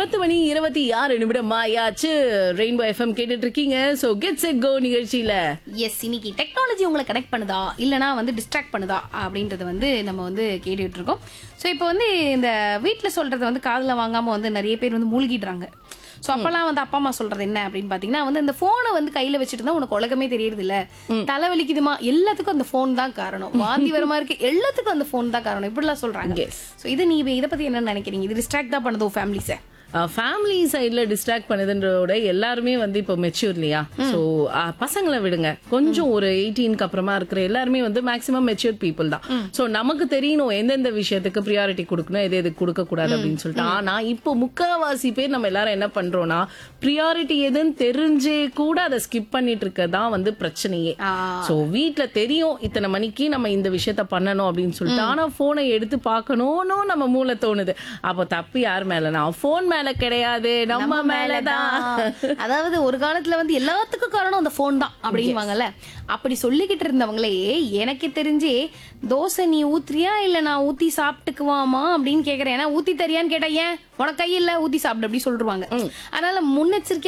பத்து மணி இருபத்தி ஆறு நிமிடம் ஆயாச்சு ரெயின்போ எஃப்எம் கேட்டுட்டு இருக்கீங்க சோ கெட் செட் கோ நிகழ்ச்சியில எஸ் இன்னைக்கு டெக்னாலஜி உங்களை கனெக்ட் பண்ணுதா இல்லனா வந்து டிஸ்ட்ராக்ட் பண்ணுதா அப்படின்றத வந்து நம்ம வந்து கேட்டுட்டு இருக்கோம் ஸோ இப்போ வந்து இந்த வீட்டில் சொல்றத வந்து காதுல வாங்காம வந்து நிறைய பேர் வந்து மூழ்கிடுறாங்க ஸோ அப்பெல்லாம் வந்து அப்பா அம்மா சொல்றது என்ன அப்படின்னு பாத்தீங்கன்னா வந்து இந்த போனை வந்து கையில வச்சுட்டு தான் உனக்கு உலகமே தெரியறது இல்ல தலைவலிக்குதுமா எல்லாத்துக்கும் அந்த போன் தான் காரணம் வாந்தி வரமா இருக்கு எல்லாத்துக்கும் அந்த போன் தான் காரணம் இப்படிலாம் சொல்றாங்க Yes. ஸோ இது நீ இதை பத்தி என்ன நினைக்கிறீங்க இது டிஸ்ட்ராக்ட் தான் பண்ணுதோ ஃபேமிலிஸை ஃபேமிலி சைடுல டிஸ்ட்ராக்ட் பண்ணுதுன்றதோட எல்லாருமே வந்து இப்போ மெச்சூர் இல்லையா ஸோ பசங்களை விடுங்க கொஞ்சம் ஒரு எயிட்டீனுக்கு அப்புறமா இருக்கிற எல்லாருமே வந்து மேக்ஸிமம் மெச்சூர் பீப்புள் தான் ஸோ நமக்கு தெரியணும் எந்தெந்த விஷயத்துக்கு ப்ரியாரிட்டி கொடுக்கணும் எது எது கொடுக்க கூடாது அப்படின்னு சொல்லிட்டு ஆனா இப்போ முக்காவாசி பேர் நம்ம எல்லாரும் என்ன பண்றோம்னா ப்ரியாரிட்டி எதுன்னு தெரிஞ்சே கூட அதை ஸ்கிப் பண்ணிட்டு இருக்கதான் வந்து பிரச்சனையே சோ வீட்ல தெரியும் இத்தனை மணிக்கு நம்ம இந்த விஷயத்த பண்ணணும் அப்படின்னு சொல்லிட்டு ஆனா போனை எடுத்து பார்க்கணும்னு நம்ம மூளை தோணுது அப்போ தப்பு யார் மேலனா போன் மேல கிடையாது நம்ம மேலதான் அதாவது ஒரு காலத்துல வந்து எல்லாத்துக்கும் காரணம் அந்த போன் தான் அப்படிங்குவாங்கல்ல அப்படி சொல்லிக்கிட்டு இருந்தவங்களே எனக்கு தெரிஞ்சே தோசை நீ ஊத்துறியா இல்ல நான் ஊத்தி சாப்பிட்டுக்குவாமா அப்படின்னு கேக்குறேன் ஏன்னா ஊத்தி தரியான்னு கேட்டா ஏன் உனக்கு கை இல்ல ஊத்தி சாப்பிடு அப்படி சொல்லிருவாங்க அதனால முன்னெச்சரிக்கை